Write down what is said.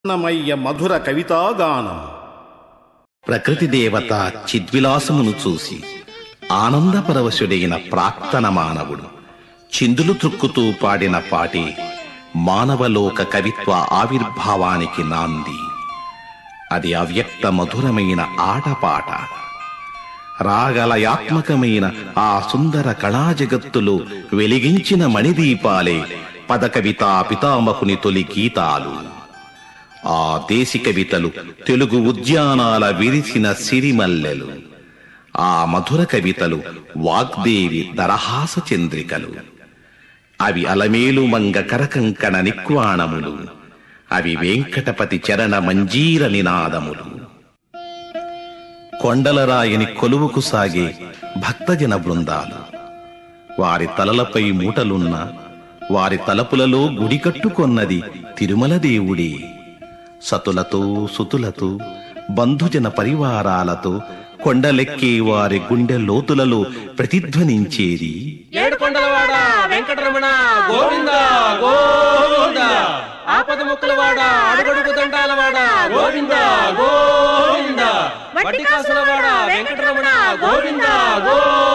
అన్నమయ్య మధుర కవితాగానం ప్రకృతి దేవత చిద్విలాసమును చూసి ఆనందపరవశుడైన ప్రాక్తన మానవుడు చిందులు త్రుక్కుతూ పాడిన పాటే మానవలోక కవిత్వ ఆవిర్భావానికి నాంది అది అవ్యక్త మధురమైన ఆటపాట రాగలయాత్మకమైన ఆ సుందర కళా జగత్తులో వెలిగించిన మణిదీపాలే పదకవితా పితామహుని తొలి గీతాలు ఆ దేశి కవితలు తెలుగు ఉద్యానాల విరిసిన సిరిమల్లెలు ఆ మధుర కవితలు వాగ్దేవి దరహాస చంద్రికలు అవి అలమేలు మంగ కరకంకణ నిక్వాణములు అవి వెంకటపతి చరణ మంజీర నినాదములు కొండలరాయని కొలువుకు సాగే భక్తజన బృందాలు వారి తలలపై మూటలున్న వారి తలపులలో గుడి కట్టుకొన్నది తిరుమల దేవుడే సతులతో సుతులతో బంధుజన పరివారాలతో కొండలెక్కే వారి గుండె లోతులలో ప్రతిధ్వనించేది ఏడు కొండలవాడ వెంకటరమణ గోవింద గోవింద ఆపద ముక్కలవాడ అడుగడుగు దండాలవాడ గోవింద గోవింద వడ్డీ కాసులవాడ వెంకటరమణ గోవింద గో